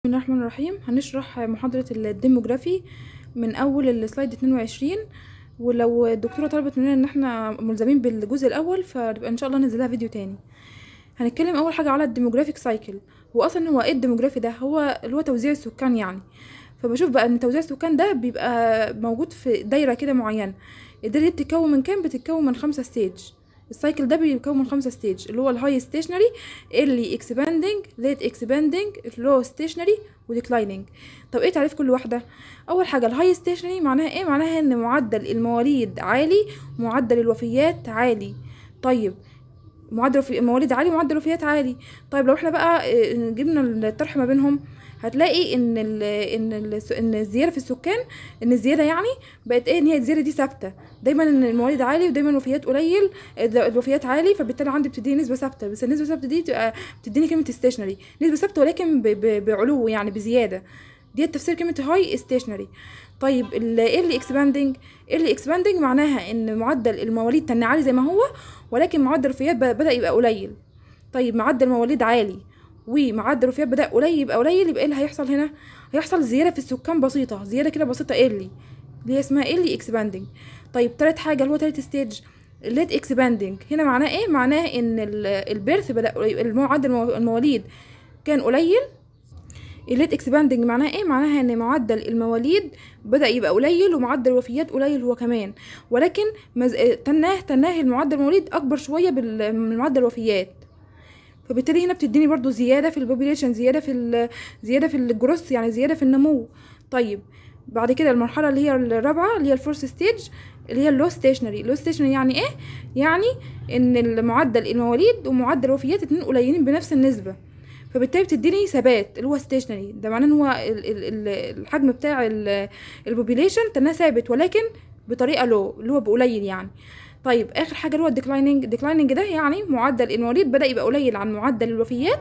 بسم الله الرحمن الرحيم هنشرح محاضرة الديموغرافي من أول السلايد 22 ولو الدكتورة طلبت مننا إن احنا ملزمين بالجزء الأول فنبقى إن شاء الله ننزلها فيديو تاني هنتكلم أول حاجة على الديموغرافيك سايكل هو أصلا هو إيه الديموغرافي ده هو اللي هو توزيع السكان يعني فبشوف بقى إن توزيع السكان ده بيبقى موجود في دايرة كده معينة الدايرة دي بتتكون من كام بتتكون من خمسة ستيج السايكل ده بيتكون من خمسة ستيج اللي هو الهاي ستيشنري اللي اكسباندنج ليت اكسباندنج لو ستيشنري وديكلايننج طب ايه تعريف كل واحده اول حاجه الهاي ستيشنري معناها ايه معناها ان معدل المواليد عالي معدل الوفيات عالي طيب معدل المواليد عالي معدل الوفيات عالي طيب لو احنا بقى جبنا الطرح ما بينهم هتلاقي ان ال ان ال ان الزياده في السكان ان الزياده يعني بقت ايه ان هي الزياده دي ثابته دايما ان المواليد عالي ودايما الوفيات قليل الوفيات عالي فبالتالي عندي بتديني نسبه ثابته بس النسبه الثابته دي بتبقى بتديني كلمه ستيشنري نسبه ثابته ولكن ب ب بعلو يعني بزياده دي تفسير كلمه هاي ستيشنري طيب ايه اللي اكسباندنج اللي اكسباندنج معناها ان معدل المواليد تن عالي زي ما هو ولكن معدل الوفيات بدا يبقى قليل طيب معدل المواليد عالي ومعدل الوفيات بدا قليل يبقى قليل يبقى ايه اللي هيحصل هنا هيحصل زياده في السكان بسيطه زياده كده بسيطه اللي اللي هي اسمها اللي اكسباندنج طيب تالت حاجه اللي هو تالت ستيج الليت اكسباندنج هنا معناه ايه معناه ان البيرث بدا معدل المواليد كان قليل الليت اكسباندنج معناها ايه معناها ان معدل المواليد بدا يبقى قليل ومعدل الوفيات قليل هو كمان ولكن مز... تناه تناه المعدل المواليد اكبر شويه بال... من معدل الوفيات فبالتالي هنا بتديني برضو زياده في البوبيليشن زياده في ال... زياده في الجروس يعني زياده في النمو طيب بعد كده المرحله اللي هي الرابعه اللي هي الفورث ستيج اللي هي اللو ستيشنري اللو ستيشنري يعني ايه يعني ان المعدل المواليد ومعدل الوفيات اتنين قليلين بنفس النسبه فبالتالي بتديني ثبات اللي هو ستيشنري ده معناه ان هو الحجم بتاع البوبيليشن تناه ثابت ولكن بطريقه لو اللي هو بقليل يعني طيب اخر حاجه اللي هو الديكلايننج الديكلايننج ده يعني معدل المواليد بدا يبقى قليل عن معدل الوفيات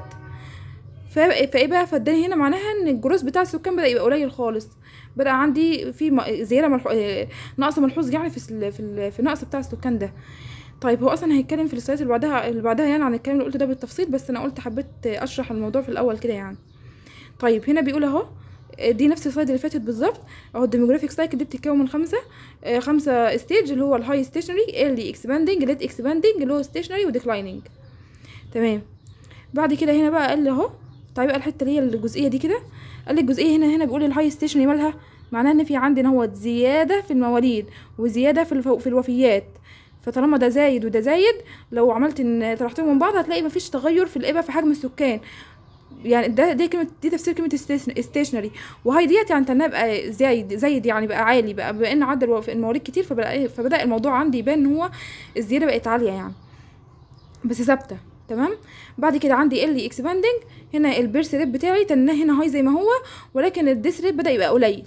فايه بقى فاداني هنا معناها ان الجروس بتاع السكان بدا يبقى قليل خالص بدا عندي في زياده ملحو... نقص ملحوظ يعني في ال... في, ال... في النقص بتاع السكان ده طيب هو اصلا هيتكلم في السلايد اللي بعدها اللي بعدها يعني عن الكلام اللي قلته ده بالتفصيل بس انا قلت حبيت اشرح الموضوع في الاول كده يعني طيب هنا بيقول اهو دي نفس السلايد اللي فاتت بالظبط اهو الديموغرافيك سايكل دي بتتكون من خمسه آه خمسه ستيج اللي هو الهاي ستيشنري اللي اكسباندنج ليت اكسباندنج لو ستيشنري وديكلايننج تمام بعد كده هنا بقى قال اهو طيب بقى الحته اللي هي الجزئيه دي كده قال لي الجزئيه هنا هنا بيقول الهاي ستيشنري مالها معناها ان في عندنا هو زياده في المواليد وزياده في الفو... في الوفيات فطالما ده زايد وده زايد لو عملت ان طرحتهم من بعض هتلاقي مفيش تغير في الابه في حجم السكان يعني ده دي كلمه دي تفسير كلمه ستيشنري وهي ديت يعني تنها بقى زايد زايد يعني بقى عالي بقى بما ان عدد المواليد كتير فبدا فبدا الموضوع عندي يبان ان هو الزياده بقت عاليه يعني بس ثابته تمام بعد كده عندي ال اكسباندنج هنا البيرث ريت بتاعي تناه هنا هاي زي ما هو ولكن الديس ريت بدا يبقى قليل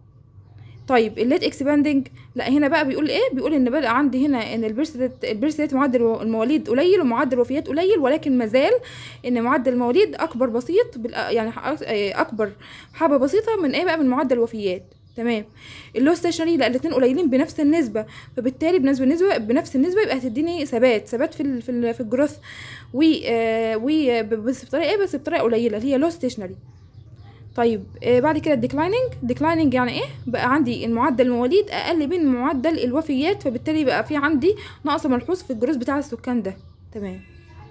طيب الليت اكسباندنج لا هنا بقى بيقول ايه بيقول ان بقى عندي هنا ان البيرث ريت البيرث ريت معدل المواليد قليل ومعدل الوفيات قليل ولكن مازال ان معدل المواليد اكبر بسيط يعني اكبر حبه بسيطه من ايه بقى من معدل الوفيات تمام اللو ستيشنري لا الاثنين قليلين بنفس النسبه فبالتالي بنفس النسبه بنفس النسبه يبقى هتديني ثبات ثبات في ال في, ال في الجروث و آه و بس بطريقه ايه بس بطريقه قليله اللي هي لو ستيشنري طيب آه بعد كده الديكلايننج ديكلايننج يعني ايه بقى عندي المعدل المواليد اقل من معدل الوفيات فبالتالي بقى في عندي نقص ملحوظ في الجروث بتاع السكان ده تمام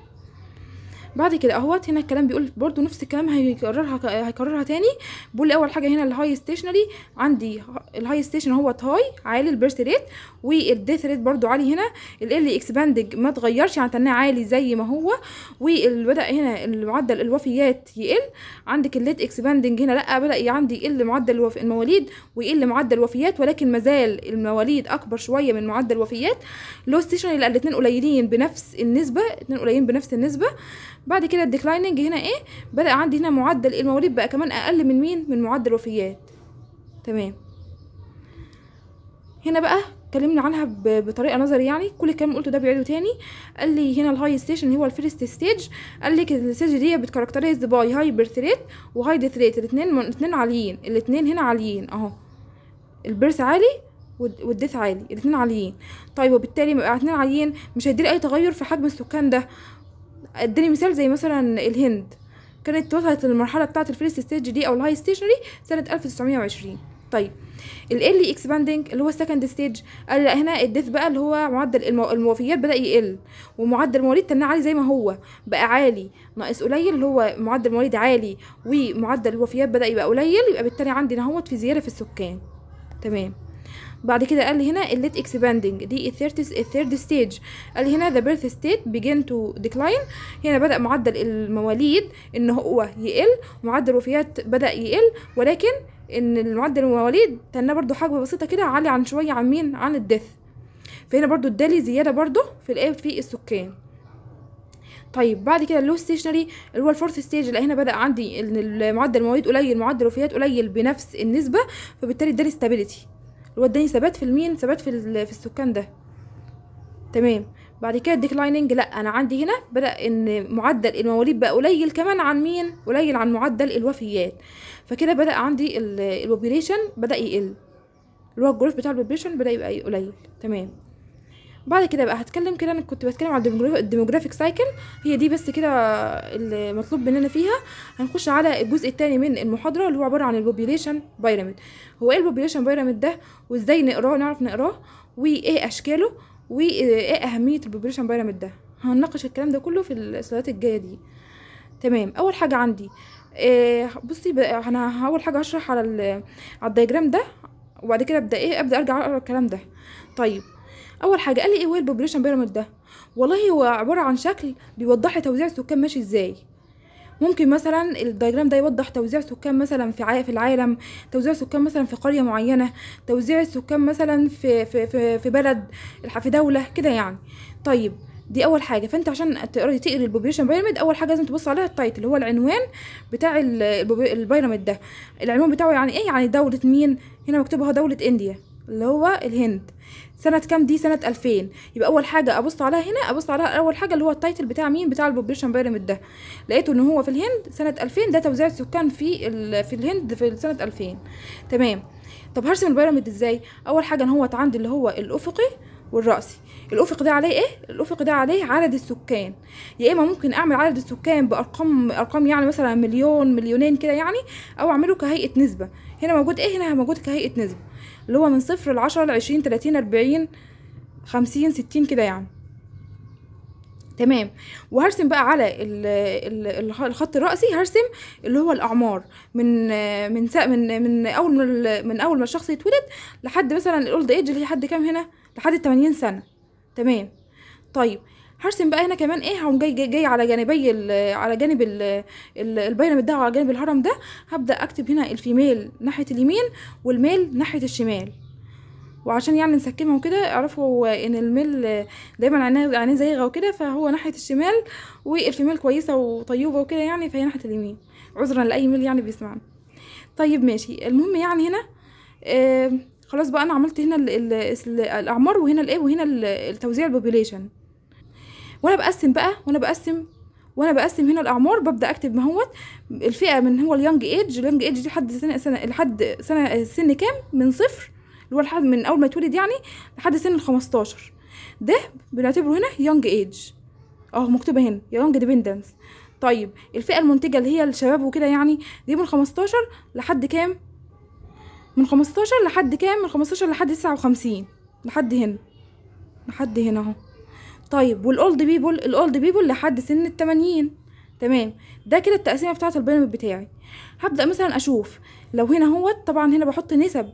بعد كده اهوت هنا الكلام بيقول برضو نفس الكلام هيكررها هيكررها تاني بيقول اول حاجه هنا الهاي ستيشنري عندي الهاي ستيشن هو هاي عالي البيرث ريت والديث ريت برضو عالي هنا ال اكسباندنج ما اتغيرش يعني تناه عالي زي ما هو وبدا هنا معدل الوفيات يقل عندك الليت اكسباندنج هنا لا بدا عندي يقل معدل المواليد ويقل معدل الوفيات ولكن مازال المواليد اكبر شويه من معدل الوفيات لو ستيشنري لا الاثنين قليلين بنفس النسبه الاثنين قليلين بنفس النسبه بعد كده الديكلايننج هنا ايه بدا عندي هنا معدل المواليد بقى كمان اقل من مين من معدل الوفيات تمام هنا بقى اتكلمنا عنها بطريقه نظري يعني كل الكلام قلته ده بيعيده تاني قال لي هنا الهاي ستيشن هو الفيرست ستيج قال لك الستيج دي بتكاركترايز باي هاي بيرث ريت وهاي ديث ريت الاثنين الاثنين عاليين الاثنين هنا عاليين اهو البيرث عالي والديث عالي الاثنين عاليين طيب وبالتالي بقى الاثنين عاليين مش هيديلي اي تغير في حجم السكان ده اداني مثال زي مثلا الهند كانت وصلت للمرحله بتاعه الفيرست ستيج دي او الهاي ستيشنري سنه 1920 طيب الايرلي اكسباندنج اللي هو السكند ستيج قال لا هنا الديث بقى اللي هو معدل المو... الموفيات بدا يقل ومعدل المواليد تنى عالي زي ما هو بقى عالي ناقص قليل اللي هو معدل المواليد عالي ومعدل الوفيات بدا يبقى قليل يبقى بالتالي عندي نهوت في زياده في السكان تمام بعد كده قال لي هنا الليت اكسباندنج دي الثيرد الثيرد ستيج قال لي هنا ذا بيرث ستيت بيجن تو ديكلاين هنا بدا معدل المواليد ان هو يقل معدل الوفيات بدا يقل ولكن ان معدل المواليد تنى برضو حاجه بسيطه كده عالي عن شويه عن مين عن الدث فهنا برضو ادالي زياده برضو في الايه في السكان طيب بعد كده اللو ستيشنري اللي هو الفورث ستيج اللي هنا بدا عندي ان معدل المواليد قليل معدل الوفيات قليل بنفس النسبه فبالتالي اداني ستابيليتي اللي هو اداني ثبات في المين ثبات في في السكان ده تمام بعد كده الديكلايننج لا انا عندي هنا بدا ان معدل المواليد بقى قليل كمان عن مين قليل عن معدل الوفيات فكده بدا عندي البوبيليشن بدا يقل اللي هو الجروث بتاع البوبيليشن بدا يبقى قليل تمام بعد كده بقى هتكلم كده انا كنت بتكلم على الديموغرافيك سايكل هي دي بس كده المطلوب مننا فيها هنخش على الجزء الثاني من المحاضره اللي هو عباره عن البوبيليشن بايراميد هو ايه البوبيليشن بايراميد ده وازاي نقراه نعرف نقراه وايه اشكاله وايه اهميه البوبيليشن بايراميد ده هنناقش الكلام ده كله في السلايدات الجايه دي تمام اول حاجه عندي إيه بصي انا اول حاجه هشرح على على الدياجرام ده وبعد كده ابدا ايه ابدا ارجع اقرا الكلام ده طيب اول حاجه قال لي ايه هو البوبيليشن بيراميد ده والله هو عباره عن شكل بيوضح لي توزيع السكان ماشي ازاي ممكن مثلا الدياجرام ده يوضح توزيع سكان مثلا في في العالم توزيع سكان مثلا في قريه معينه توزيع السكان مثلا في في في, في بلد في دوله كده يعني طيب دي اول حاجه فانت عشان تقري تقري البوبيليشن بيراميد اول حاجه لازم تبص عليها التايتل اللي هو العنوان بتاع البيراميد ده العنوان بتاعه يعني ايه يعني دوله مين هنا مكتوب اهو دوله انديا اللي هو الهند سنة كام دي سنة 2000 يبقى أول حاجة أبص عليها هنا أبص عليها أول حاجة اللي هو التايتل بتاع مين بتاع البوبليشن بيراميد ده لقيته إن هو في الهند سنة 2000 ده توزيع السكان في في الهند في سنة 2000 تمام طب هرسم البيراميد ازاي أول حاجة إن هو عندي اللي هو الأفقي والرأسي الأفق ده عليه إيه؟ الأفق ده عليه عدد السكان يا إما ممكن أعمل عدد السكان بأرقام أرقام يعني مثلا مليون مليونين كده يعني أو أعمله كهيئة نسبة هنا موجود إيه هنا موجود كهيئة نسبة اللي هو من صفر لعشرة لعشرين تلاتين أربعين خمسين ستين كده يعني تمام وهرسم بقى على الخط الرأسي هرسم اللي هو الأعمار من من من من أول من أول ما الشخص يتولد لحد مثلا الأولد إيج اللي هي حد كام هنا لحد 80 سنة تمام طيب هرسم بقى هنا كمان ايه هقوم جاي, جاي جاي على جانبي ال على جانب البيراميد ده وعلى جانب الهرم ده هبدا اكتب هنا الفيميل ناحيه اليمين والميل ناحيه الشمال وعشان يعني نسكنهم كده اعرفوا ان الميل دايما عينيه عينيه زيغه وكده فهو ناحيه الشمال والفيميل كويسه وطيوبه وكده يعني فهي ناحيه اليمين عذرا لاي ميل يعني بيسمعنا طيب ماشي المهم يعني هنا آه خلاص بقى انا عملت هنا ال ال الاعمار وهنا الايه وهنا التوزيع البوبيليشن وانا بقسم بقى وانا بقسم وانا بقسم هنا الاعمار ببدا اكتب ما هو الفئه من هو اليونج ايج اليونج ايج دي لحد سنه سنه لحد سنه سن كام من صفر اللي هو لحد من اول ما يتولد يعني لحد سن ال 15 ده بنعتبره هنا يونج ايج اه مكتوبه هنا يونج ديبندنس طيب الفئه المنتجه اللي هي الشباب وكده يعني دي من 15 لحد كام من 15 لحد كام من 15 لحد 59 لحد هنا لحد هنا اهو طيب والاولد بيبول الاولد بيبول لحد سن التمانين تمام ده كده التقسيمه بتاعه البيراميد بتاعي هبدا مثلا اشوف لو هنا هو طبعا هنا بحط نسب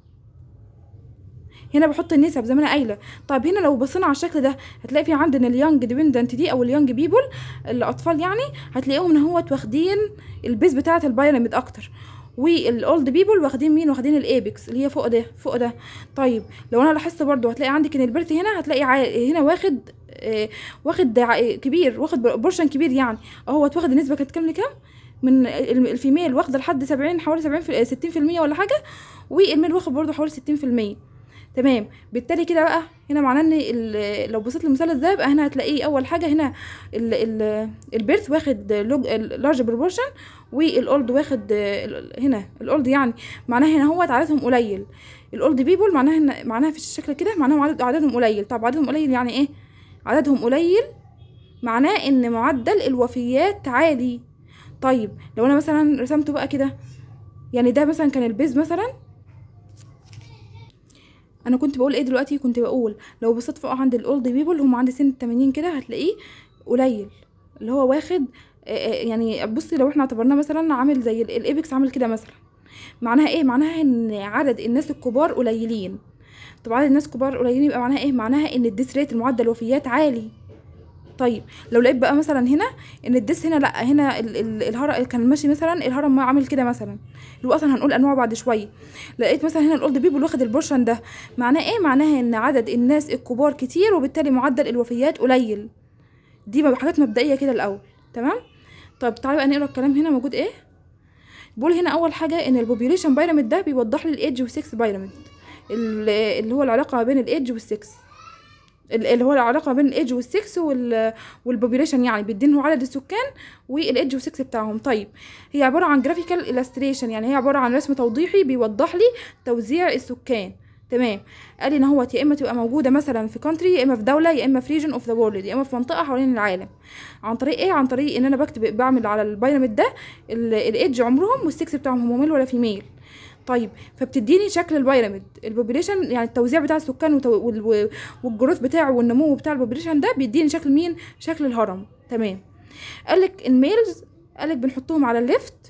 هنا بحط النسب زي ما انا قايله طيب هنا لو بصينا على الشكل ده هتلاقي في عندنا اليونج ديبندنت دي او اليونج بيبول الاطفال يعني هتلاقيهم ان هو واخدين البيز بتاعه البيراميد اكتر والاولد بيبل واخدين مين واخدين الايبكس اللي هي فوق ده فوق ده طيب لو انا لاحظت برضو هتلاقي عندك ان البرت هنا هتلاقي ع... هنا واخد آه واخد ع... كبير واخد بورشن كبير يعني اهو واخد النسبه كانت كام لكام من الفيميل واخده لحد سبعين حوالي سبعين في ستين في المية ولا حاجه والميل واخد برضو حوالي ستين في المية تمام بالتالي كده بقى هنا معناه ان لو بصيت للمثلث ده يبقى هنا هتلاقيه اول حاجه هنا ال ال البيرث واخد لارج بروبورشن والاولد واخد هنا الاولد يعني معناه هنا هو عددهم قليل الاولد بيبول معناها هنا معناها في الشكل كده معناهم عدد عددهم قليل طب عددهم قليل يعني ايه عددهم قليل معناه ان معدل الوفيات عالي طيب لو انا مثلا رسمته بقى كده يعني ده مثلا كان البيز مثلا انا كنت بقول ايه دلوقتي كنت بقول لو بصيت فوق عند الاولد بيبل هم عند سن التمانين كده هتلاقيه قليل اللي هو واخد آه، آه، يعني بصي لو احنا اعتبرناه مثلا عامل زي ال- الايبكس عامل كده مثلا معناها ايه معناها ان عدد الناس الكبار قليلين طب عدد الناس الكبار قليلين يبقى معناها ايه معناها ان الديس ريت المعدل الوفيات عالي طيب لو لقيت بقى مثلا هنا ان الديس هنا لا هنا ال- ال- الهرم كان ماشي مثلا الهرم ما عامل كده مثلا اللي هو اصلا هنقول انواع بعد شويه لقيت مثلا هنا الاولد بيبل واخد البورشن ده معناه ايه معناها ان عدد الناس الكبار كتير وبالتالي معدل الوفيات قليل دي بقى حاجات مبدئيه كده الاول تمام طب تعالوا بقى نقرا الكلام هنا موجود ايه بقول هنا اول حاجه ان البوبيوليشن بايراميد ده بيوضح لي الايدج والسكس بايراميد ال- اللي هو العلاقه ما بين الايدج والسكس ال- اللي هو العلاقه ما بين الايدج والسكس وال والبوبيوليشن يعني بيدين هو عدد السكان والايدج والسكس بتاعهم طيب هي عباره عن جرافيكال illustration يعني هي عباره عن رسم توضيحي بيوضح لي توزيع السكان تمام قال لي ان هو يا اما تبقى موجوده مثلا في كونتري يا اما في دوله يا اما في ريجن اوف ذا وورلد يا اما في منطقه حوالين العالم عن طريق ايه عن طريق ان انا بكتب بعمل على البايراميد ده الايدج عمرهم والسكس بتاعهم هم ميل ولا فيميل طيب فبتديني شكل البيراميد البوبيليشن يعني التوزيع بتاع السكان وتو- وال- والجروث بتاعه والنمو بتاع البوبيليشن ده بيديني شكل مين شكل الهرم تمام قالك الميلز قالك بنحطهم على الليفت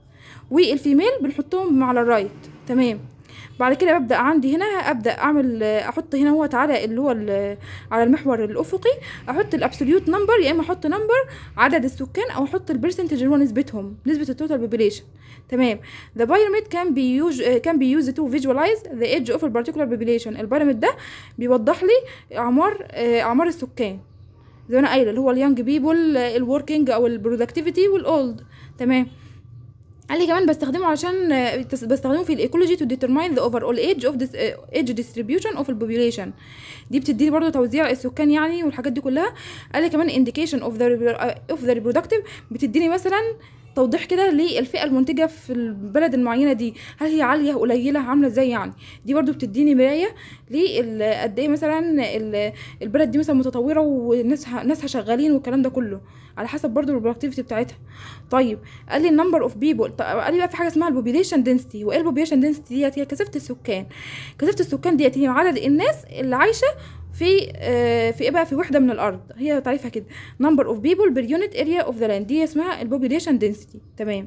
والفيميل بنحطهم على الرايت تمام بعد كده ببدا عندي هنا ابدا اعمل احط هنا هو تعالى اللي هو ال- على المحور الافقي احط الابسوليوت نمبر يا اما احط نمبر عدد السكان او احط البرسنتج اللي هو نسبتهم نسبه التوتال population تمام the pyramid can be used can be used to visualize the age of a particular population البيراميد ده بيوضح لي اعمار آه، اعمار السكان زي ما انا قايله اللي هو اليونج بيبول الوركينج او البرودكتيفيتي والاولد تمام قال لي كمان بستخدمه علشان آه، تس- بستخدمه في الايكولوجي تو determine the overall age of this uh, age distribution of the population دي بتديني برضو توزيع السكان يعني والحاجات دي كلها قال لي كمان indication of the repro- of the reproductive بتديني مثلا توضيح كده للفئه المنتجه في البلد المعينه دي هل هي عاليه قليله عامله ازاي يعني دي برضو بتديني مرايه لل- قد ايه مثلا ال- البلد دي مثلا متطوره وناسها ناسها شغالين والكلام ده كله على حسب برضو البرودكتيفيتي بتاعتها طيب قال لي النمبر اوف بيبول قال لي بقى في حاجه اسمها البوبيليشن دنسيتي وايه البوبيليشن دنسيتي ديت هي كثافه السكان كثافه السكان ديت هي عدد الناس اللي عايشه في آه، في ايه بقى في وحده من الارض هي تعريفها كده number of people per unit area of the land دي اسمها البوبيليشن density تمام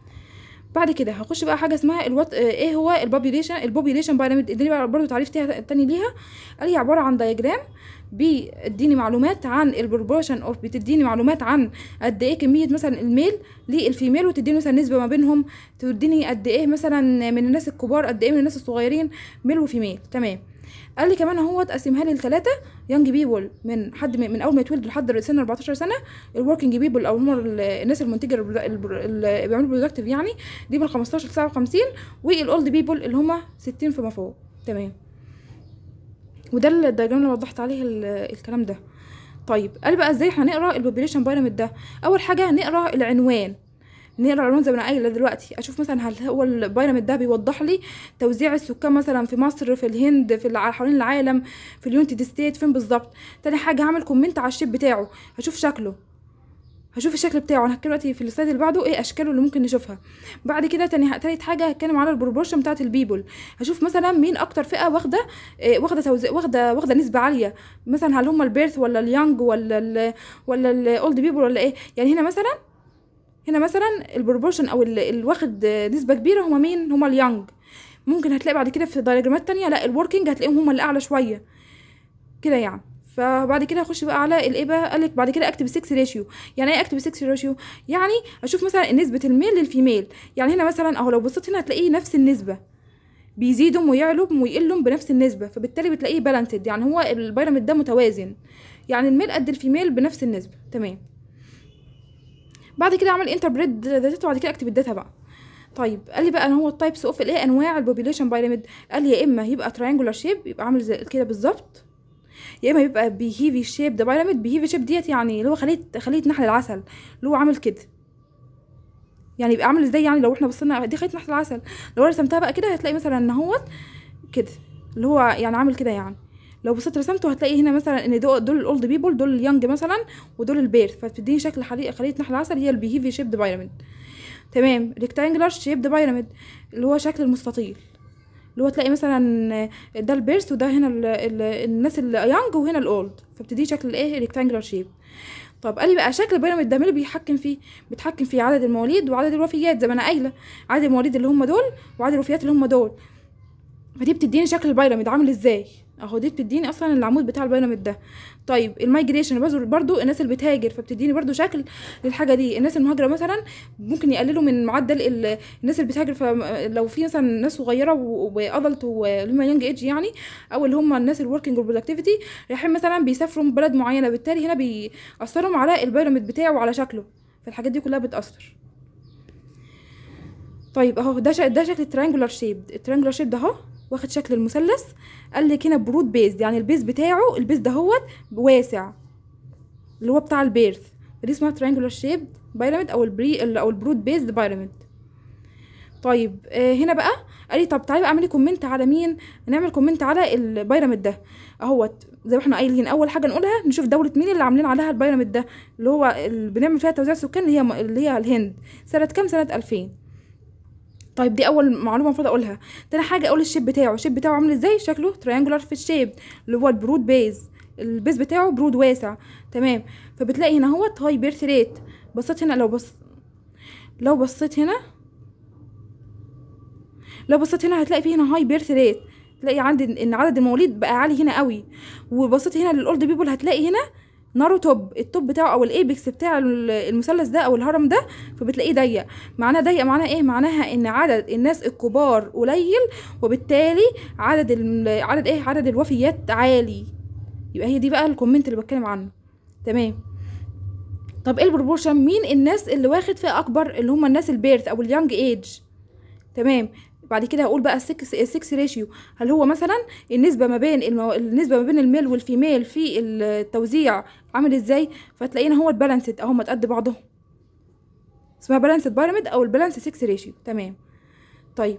بعد كده هخش بقى حاجه اسمها الوات آه، ايه هو البوبيليشن البوبيليشن بيراميد اديني بقى برضه تعريف تا- تاني ليها قال لي عباره عن دايجرام بيديني معلومات عن البروبورشن اوف بتديني معلومات عن قد ايه كميه مثلا الميل للفيميل وتديني مثلا نسبه ما بينهم تديني قد ايه مثلا من الناس الكبار قد ايه من الناس الصغيرين ميل وفيميل تمام قال لي كمان اهو تقسمها لي لثلاثه يونج بيبول من حد من, من اول ما يتولد لحد سن 14 سنه الوركينج بيبول او هم ال- الناس المنتجه البرو- البرو- اللي بيعملوا برودكتيف يعني دي من 15 ل 57 والاولد بيبول اللي هم 60 فيما فوق تمام وده الدياجرام اللي وضحت عليه ال- الكلام ده طيب قال بقى ازاي احنا نقرا البوبيليشن بيراميد ده اول حاجه نقرا العنوان نقرا العنوان زي ما انا قايله دلوقتي اشوف مثلا هل هو البيراميد ده بيوضح لي توزيع السكان مثلا في مصر في الهند في الع- حوالين العالم في اليونتد ستيت فين بالظبط تاني حاجه هعمل كومنت على الشيب بتاعه هشوف شكله هشوف الشكل بتاعه انا هتكلم دلوقتي في السلايد اللي بعده ايه اشكاله اللي ممكن نشوفها بعد كده تاني تالت حاجه هتكلم على البروبورشن بتاعه البيبول هشوف مثلا مين اكتر فئه واخده إيه واخده توزيع واخده واخده نسبه عاليه مثلا هل هم البيرث ولا اليانج ولا ال ولا الاولد بيبول ولا ايه يعني هنا مثلا هنا مثلا البروبورشن او ال- اللي واخد نسبه كبيره هما مين هما اليانج ممكن هتلاقي بعد كده في دايجرامات تانية لا الوركينج هتلاقيهم هما اللي اعلى شويه كده يعني فبعد كده اخش بقى على الايه بقى قالك بعد كده اكتب 6 ريشيو يعني ايه اكتب 6 ريشيو يعني اشوف مثلا نسبه الميل للفيميل يعني هنا مثلا اهو لو بصيت هنا هتلاقيه نفس النسبه بيزيدوا ويعلوا ويقلوا بنفس النسبه فبالتالي بتلاقيه بالانسد يعني هو البيراميد ده متوازن يعني الميل قد الفيميل بنفس النسبه تمام بعد كده اعمل انتربريت داتا وبعد كده اكتب الداتا بقى طيب قال لي بقى ان هو التايبس اوف الايه انواع البوبيليشن بيراميد قال لي يا اما يبقى تريانجولار شيب يبقى عامل زي كده بالظبط يا اما يبقى بيهيفي شيب ده بيراميد بيهيفي شيب ديت يعني اللي هو خليه خليه نحل العسل اللي هو عامل كده يعني يبقى عامل ازاي يعني لو احنا بصينا دي خليه نحل العسل لو رسمتها بقى كده هتلاقي مثلا ان هو كده اللي هو يعني عامل كده يعني لو بصيت رسمته هتلاقي هنا مثلا ان دول دول الاولد بيبول دول اليونج مثلا ودول البيرث فبتديني شكل خليه خليه نحل العسل هي البيهيفي شيبد بايراميد تمام ريكتانجلر شيبد بايراميد اللي هو شكل المستطيل اللي هو تلاقي مثلا ده البيرث وده هنا ال ال الناس اليونج وهنا الاولد فبتدي شكل الايه ريكتانجلر شيب طب قال لي بقى شكل البيراميد ده مين اللي بيتحكم فيه بيتحكم فيه عدد المواليد وعدد الوفيات زي ما انا قايله عدد المواليد اللي هم دول وعدد الوفيات اللي هم دول فدي بتديني شكل البيراميد عامل ازاي اهو دي بتديني اصلا العمود بتاع البيراميد ده طيب المايجريشن برضو برضو الناس اللي بتهاجر فبتديني برضو شكل للحاجه دي الناس المهاجره مثلا ممكن يقللوا من معدل ال- الناس اللي بتهاجر فلو في مثلا ناس صغيره وادلت واللي هم يونج ايج يعني او اللي هم الناس الوركينج والبرودكتيفيتي رايحين مثلا بيسافروا من بلد معينه بالتالي هنا بيأثروا على البيراميد بتاعه وعلى شكله فالحاجات دي كلها بتأثر طيب اهو ده شا... ده شكل التريانجولار شيب التريانجولار شيب ده اهو واخد شكل المثلث قال لك هنا برود بيز يعني البيز بتاعه البيز ده هو واسع اللي هو بتاع البيرث دي اسمها تريانجولار شيب بايراميد او البري او البرود بيز بايراميد طيب آه هنا بقى قال لي طب تعالي بقى اعملي كومنت على مين نعمل كومنت على البيراميد ده اهوت زي ما احنا قايلين اول حاجه نقولها نشوف دوله مين اللي عاملين عليها البيراميد ده اللي هو اللي بنعمل فيها توزيع السكان اللي هي اللي هي الهند سنه كام سنه 2000 طيب دي اول معلومه المفروض اقولها تاني حاجه اقول الشيب بتاعه الشيب بتاعه عامل ازاي شكله تريانجولار في الشيب اللي هو البرود بيز البيز بتاعه برود واسع تمام فبتلاقي هنا هو هاي بيرث ريت بصيت هنا لو بص لو بصيت هنا لو بصيت هنا هتلاقي فيه هنا هاي بيرث ريت تلاقي عندي ان عدد المواليد بقى عالي هنا قوي وبصيت هنا للاولد بيبول هتلاقي هنا نارو توب التوب بتاعه او الايبكس بتاع المثلث ده او الهرم ده فبتلاقيه ضيق معناه ضيق معناه ايه معناها ان عدد الناس الكبار قليل وبالتالي عدد ال... عدد ايه عدد الوفيات عالي يبقى هي دي بقى الكومنت اللي بتكلم عنه تمام طب ايه البروبورشن مين الناس اللي واخد فئه اكبر اللي هم الناس البيرث او اليونج ايج تمام بعد كده هقول بقى السكس السكس ريشيو هل هو مثلا النسبه ما بين المو... النسبه ما بين الميل والفيميل في التوزيع عامل ازاي فتلاقينا هو البالانسد اهو قد بعضهم اسمها بالانسد بيراميد او البالانس 6 ريشيو تمام طيب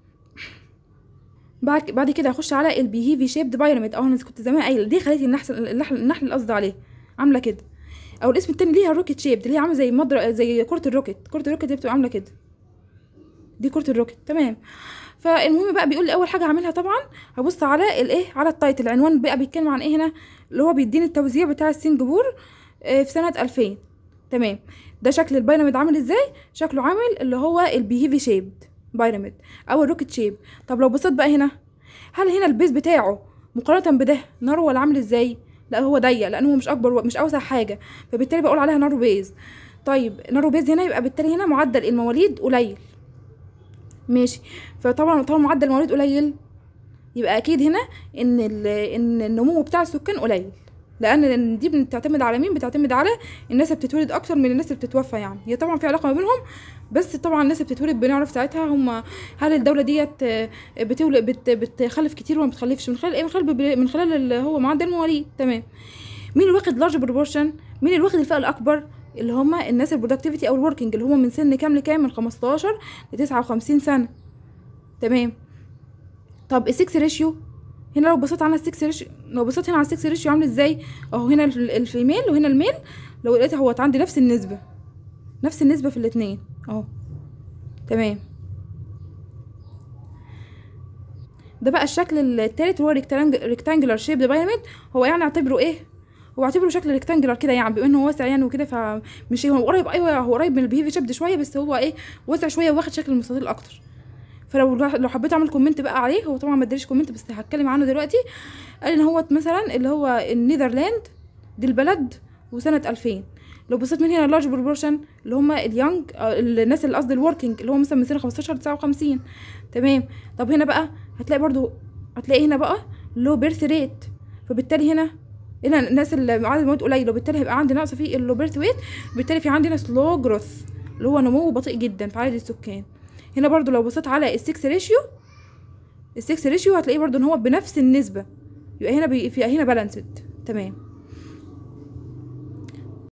بعد بعد كده هخش على البيهيفي شيبد بيراميد اهو انا كنت زمان قايله دي خليتي النحل النحل النحل اللي قصدي عليه عامله كده او الاسم التاني ليها الروكيت شيبد اللي هي عامله زي مضر زي كره الروكيت كره الروكيت دي بتبقى عامله كده دي كره الروكيت تمام فالمهم بقى بيقول لي اول حاجه هعملها طبعا هبص على الايه على التايتل العنوان بقى بيتكلم عن ايه هنا اللي هو بيديني التوزيع بتاع سنغافور في سنه 2000 تمام ده شكل البيراميد عامل ازاي شكله عامل اللي هو البيهيفي شيبد بيراميد او الروكيت شيب طب لو بصيت بقى هنا هل هنا البيز بتاعه مقارنه بده نارو ولا عامل ازاي لا هو ضيق لانه هو مش اكبر مش اوسع حاجه فبالتالي بقول عليها نارو بيز طيب نارو بيز هنا يبقى بالتالي هنا معدل المواليد قليل ماشي فطبعا طالما معدل المواليد قليل يبقى اكيد هنا ان ان النمو بتاع السكان قليل لان دي بتعتمد على مين بتعتمد على الناس اللي بتتولد اكتر من الناس اللي بتتوفى يعني هي طبعا في علاقه ما بينهم بس طبعا الناس اللي بتتولد بنعرف ساعتها هم هل الدوله ديت بتولد بت بتخلف كتير ولا ما بتخلفش من خلال ايه من خلال من خلال اللي هو معدل المواليد تمام مين اللي واخد لارج بروبورشن مين اللي واخد الفئه الاكبر اللي هم الناس البرودكتيفيتي او الوركينج اللي هم من سن كام لكام من 15 ل 59 سنه تمام طب السكس ريشيو هنا لو بصيت على السكس ريشيو لو بصيت هنا على السكس ريشيو عامل ازاي اهو هنا الفيميل وهنا الميل لو لقيت اهوت عندي نفس النسبه نفس النسبه في الاثنين اهو تمام ده بقى الشكل التالت هو ريكتانجلر شيب بيراميد هو يعني اعتبره ايه هو اعتبره شكل ريكتانجلر كده يعني بما انه واسع يعني وكده فمش هو قريب ايوه هو قريب من البيهيفي شيب شويه بس هو ايه واسع شويه واخد شكل المستطيل اكتر فلو لو حبيت اعمل كومنت بقى عليه هو طبعا ما اداليش كومنت بس هتكلم عنه دلوقتي قال ان هو مثلا اللي هو النيذرلاند دي البلد وسنه 2000 لو بصيت من هنا اللارج بروبورشن اللي هم اليونج الناس اللي قصدي الوركينج اللي هو مثلا من سنه 15 ل 59 تمام طب هنا بقى هتلاقي برضو هتلاقي هنا بقى لو بيرث ريت فبالتالي هنا هنا الناس اللي عدد المواد قليل وبالتالي هيبقى عندي نقص في اللو بيرث ويت بالتالي في عندنا سلو جروث اللي هو نمو بطيء جدا في عدد السكان هنا برضو لو بصيت على السكس ريشيو السكس ريشيو هتلاقيه برضو ان هو بنفس النسبه يبقى هنا بي... في هنا بالانسد تمام